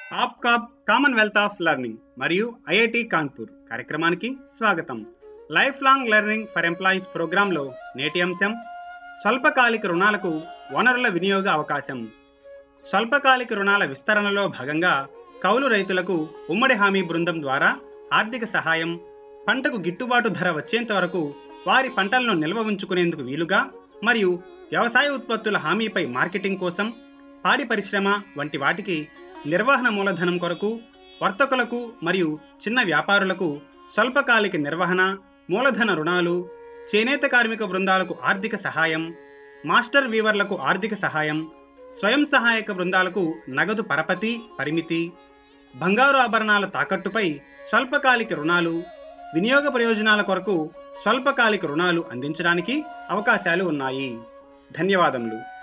APCOB commonwealth of learning మరియు IIT Kanpur కార్యక్రమానికి స్వాగతం life long learning for employees ప్రోగ్రాంలో నేటి అంశం స్వల్పకాలిక రుణాలకు వనరుల వినియోగ అవకాశం స్వల్పకాలిక రుణాల విస్తరణలో భాగంగా కౌలు రైతులకు ఉమ్మడి హామీ బృందం ద్వారా ఆర్థిక సహాయం పంటకు గిట్టుబాటు ధర వచ్చేంత వరకు వారి పంటలను నిల్వ ఉంచుకునేందుకు వీలుగా మరియు వ్యవసాయ ఉత్పత్తుల హామీపై మార్కెటింగ్ కోసం పాడి పరిశ్రమ వంటి వాటికి నిర్వహణ మూలధనం కొరకు వర్తకులకు మరియు చిన్న వ్యాపారులకు స్వల్పకాలిక నిర్వహణ మూలధన రుణాలు చేనేత కార్మిక బృందాలకు ఆర్థిక సహాయం మాస్టర్ వీవర్లకు ఆర్థిక సహాయం స్వయం సహాయక బృందాలకు నగదు పరపతి పరిమితి బంగారు ఆభరణాల తాకట్టుపై స్వల్పకాలిక రుణాలు వినియోగ ప్రయోజనాల కొరకు స్వల్పకాలిక రుణాలు అందించడానికి అవకాశాలు ఉన్నాయి ధన్యవాదములు